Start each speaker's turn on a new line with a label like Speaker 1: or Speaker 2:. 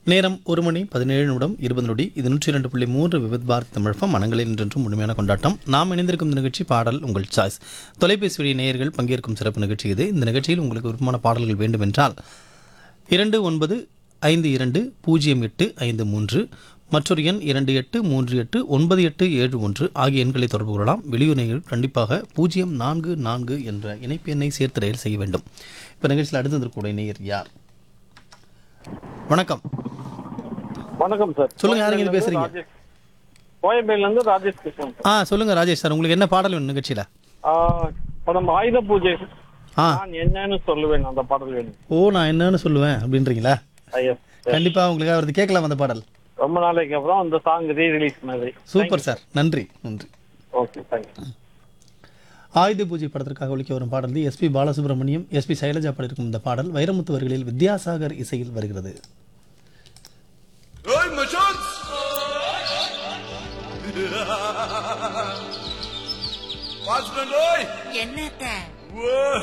Speaker 1: நேரம் ஒரு மணி பதினேழு நிமிடம் இருபது நொடி இது நூற்றி இரண்டு புள்ளி மூன்று விவித் பாரத் தமிழகம் மனங்களில் இன்றென்றும் முழுமையான கொண்டாட்டம் நாம் இணைந்திருக்கும் இந்த நிகழ்ச்சி பாடல் உங்கள் சாய்ஸ் தொலைபேசி வழி நேயர்கள் பங்கேற்கும் சிறப்பு நிகழ்ச்சி இது இந்த நிகழ்ச்சியில் உங்களுக்கு விருப்பமான பாடல்கள் வேண்டும் என்றால் இரண்டு ஒன்பது ஐந்து இரண்டு பூஜ்ஜியம் எட்டு ஐந்து மூன்று மற்றொரு எண் இரண்டு எட்டு மூன்று எட்டு ஒன்பது எட்டு ஏழு ஒன்று ஆகிய எண்களை தொடர்பு கொள்ளலாம் வெளியூர் நேயர்கள் கண்டிப்பாக பூஜ்ஜியம் நான்கு நான்கு என்ற இணைப்பு எண்ணை சேர்த்து ரயில் செய்ய வேண்டும் இப்போ நிகழ்ச்சியில் அடுத்து இருக்கக்கூடிய நேயர் யார் வணக்கம்
Speaker 2: வணக்கம் சார்
Speaker 1: சொல்லுங்க, யாருங்க இது பேசுறீங்க?
Speaker 2: ராஜேஷ். கோயம்பேடுல இருந்து ராஜேஷ் பேசுறேன் சார்.
Speaker 1: ஆ சொல்லுங்க ராஜேஷ் சார் உங்களுக்கு என்ன பாடல் வேணும் நிகழ்ச்சியில்
Speaker 2: ஆ, படம் ஆயுத பூஜை
Speaker 1: ஆ
Speaker 2: நான் என்னன்னு சொல்லுவேன் அந்த பாடல் வேணும்
Speaker 1: ஓ நான் என்னன்னு சொல்லுவேன் அப்படின்றீங்களா
Speaker 2: ஐயஸ்
Speaker 1: கண்டிப்பாக உங்களுக்கு அவரது கேட்கலாம் அந்த பாடல்
Speaker 2: ரொம்ப நாளைக்கு அப்புறம் அந்த சாங் ரீ ரிலீஸ் மாதிரி
Speaker 1: சூப்பர் சார் நன்றி நன்றி
Speaker 2: ஓகே தேங்க்யூ
Speaker 1: ஆயுத பூஜை படத்திற்காக ஒழிக்க வரும் பாடல் எஸ்பி பாலசுப்ரமணியம் எஸ்பி சைலஜா பாடியிருக்கும் இந்த பாடல் வைரமுத்து வரிகளில் வித்யாசாகர் இசையில் வருகிறது
Speaker 3: Oi, Machons! Watchman, oi!
Speaker 4: என்னத்த
Speaker 3: Whoa!